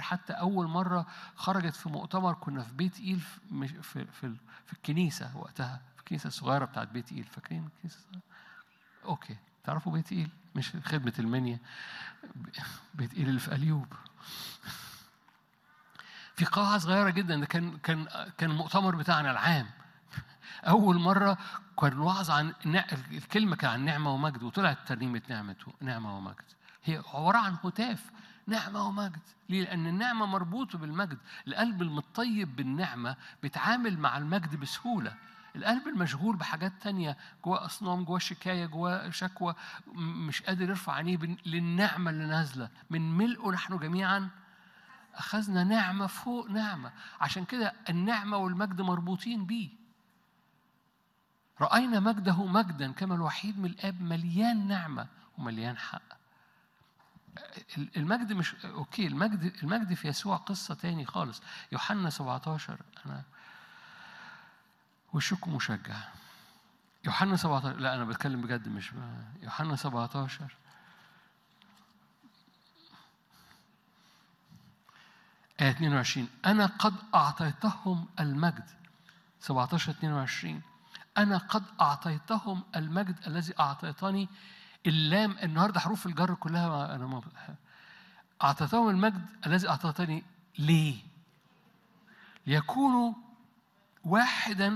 حتى أول مرة خرجت في مؤتمر كنا في بيت إيل في مش- في في, في الكنيسة وقتها في الكنيسة الصغيرة بتاعت بيت إيل فاكرين الكنيسة الصغيرة؟ أوكي تعرفوا بيت إيل مش خدمة المنيا بيت إيل اللي في أليوب في قاعة صغيرة جدا ده كان كان كان المؤتمر بتاعنا العام أول مرة كان وعظ عن نع- الكلمة كان عن نعمة ومجد وطلعت ترنيمة نعمة نعمة ومجد هي عبارة عن هتاف نعمة ومجد ليه؟ لأن النعمة مربوطة بالمجد القلب المطيب بالنعمة بيتعامل مع المجد بسهولة القلب المشغول بحاجات تانية جواه أصنام جواه شكاية جواه شكوى م- مش قادر يرفع عينيه بن- للنعمة اللي نازلة من ملئه نحن جميعا أخذنا نعمة فوق نعمة عشان كده النعمة والمجد مربوطين بيه رأينا مجده مجدا كما الوحيد من الآب مليان نعمة ومليان حق المجد مش اوكي المجد المجد في يسوع قصه تاني خالص يوحنا 17 انا وشكم مشجع يوحنا 17 لا انا بتكلم بجد مش ب... يوحنا 17 آية 22 أنا قد أعطيتهم المجد 17 22 أنا قد أعطيتهم المجد الذي أعطيتني اللام النهارده حروف الجر كلها ما أنا ما أعطيتهم المجد الذي أعطيتني ليه؟ ليكونوا واحدا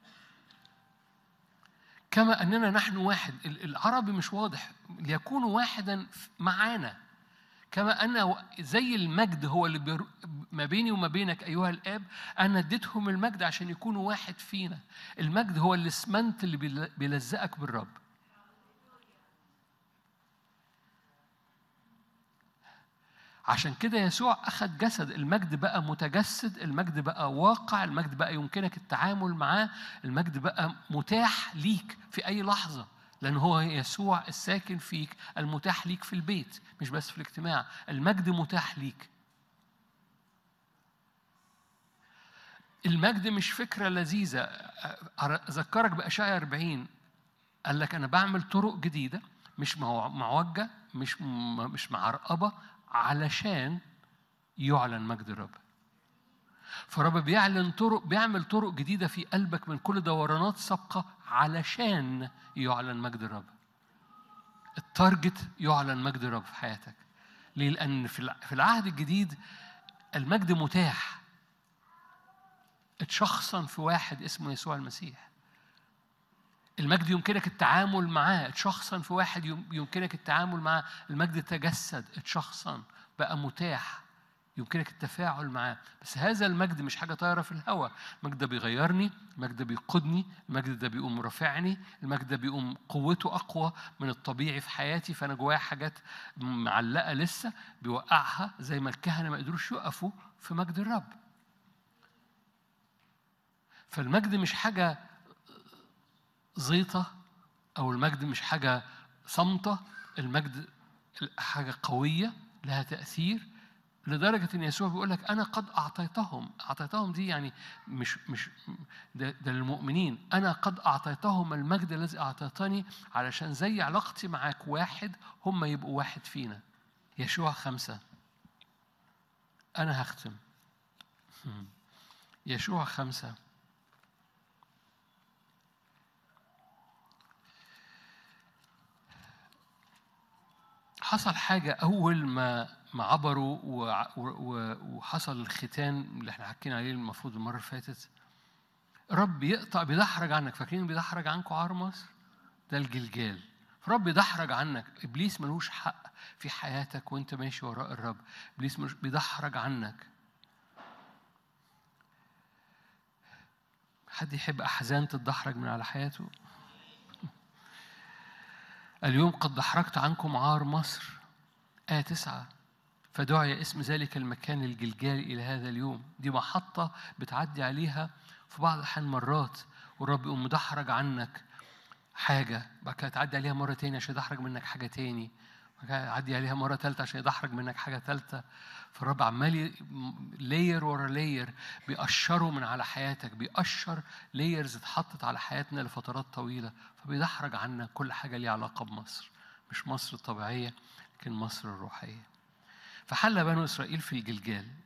كما أننا نحن واحد ال- العربي مش واضح ليكونوا واحدا معانا كما أن زي المجد هو اللي بير... ما بيني وما بينك أيها الآب أنا اديتهم المجد عشان يكونوا واحد فينا المجد هو الاسمنت اللي بيل- بيلزقك بالرب عشان كده يسوع أخذ جسد المجد بقى متجسد المجد بقى واقع المجد بقى يمكنك التعامل معاه المجد بقى متاح ليك في أي لحظة لأن هو يسوع الساكن فيك المتاح ليك في البيت مش بس في الاجتماع المجد متاح ليك المجد مش فكرة لذيذة أذكرك بأشعيا 40 قال لك أنا بعمل طرق جديدة مش مع- معوجة مش م- مش معرقبة علشان يعلن مجد الرب فرب بيعلن طرق بيعمل طرق جديدة في قلبك من كل دورانات سابقة علشان يعلن مجد الرب التارجت يعلن مجد الرب في حياتك ليه؟ لأن في الع- في العهد الجديد المجد متاح اتشخصن في واحد اسمه يسوع المسيح المجد يمكنك التعامل معاه اتشخصن في واحد يم- يمكنك التعامل معاه المجد تجسد اتشخصن بقى متاح يمكنك التفاعل معاه بس هذا المجد مش حاجة طايرة في الهواء المجد ده بيغيرني المجد ده بيقودني المجد ده بيقوم رافعني المجد ده بيقوم قوته أقوى من الطبيعي في حياتي فأنا جوايا حاجات معلقة لسه بيوقعها زي ما الكهنة ما قدروش يقفوا في مجد الرب فالمجد مش حاجة زيطة أو المجد مش حاجة صامتة المجد حاجة قوية لها تأثير لدرجة إن يسوع بيقول لك أنا قد أعطيتهم أعطيتهم دي يعني مش مش ده, ده للمؤمنين أنا قد أعطيتهم المجد الذي أعطيتني علشان زي علاقتي معاك واحد هم يبقوا واحد فينا يشوع خمسة أنا هختم هم. يشوع خمسة حصل حاجة أول ما ما عبروا وع- و- و- وحصل الختان اللي احنا حكينا عليه المفروض المرة اللي فاتت رب يقطع بيدحرج عنك فاكرين بيدحرج عنكم عار مصر؟ ده الجلجال رب يدحرج عنك ابليس ملوش حق في حياتك وانت ماشي وراء الرب ابليس مش بيدحرج عنك حد يحب احزان تتدحرج من على حياته اليوم قد دحرجت عنكم عار مصر آية تسعة فدعي اسم ذلك المكان الجلجال إلى هذا اليوم دي محطة بتعدي عليها في بعض الأحيان مرات والرب يقوم مدحرج عنك حاجة بعد كده تعدي عليها مرة تاني عشان يدحرج منك حاجة تاني بعد كده يعدي عليها مرة تالتة عشان يدحرج منك حاجة تالتة فالرب عمال لاير ورا لاير بيقشره من على حياتك بيقشر لايرز اتحطت على حياتنا لفترات طويلة فبيدحرج عنك كل حاجة ليها علاقة بمصر مش مصر الطبيعية لكن مصر الروحية فحل بنو إسرائيل في الجلجال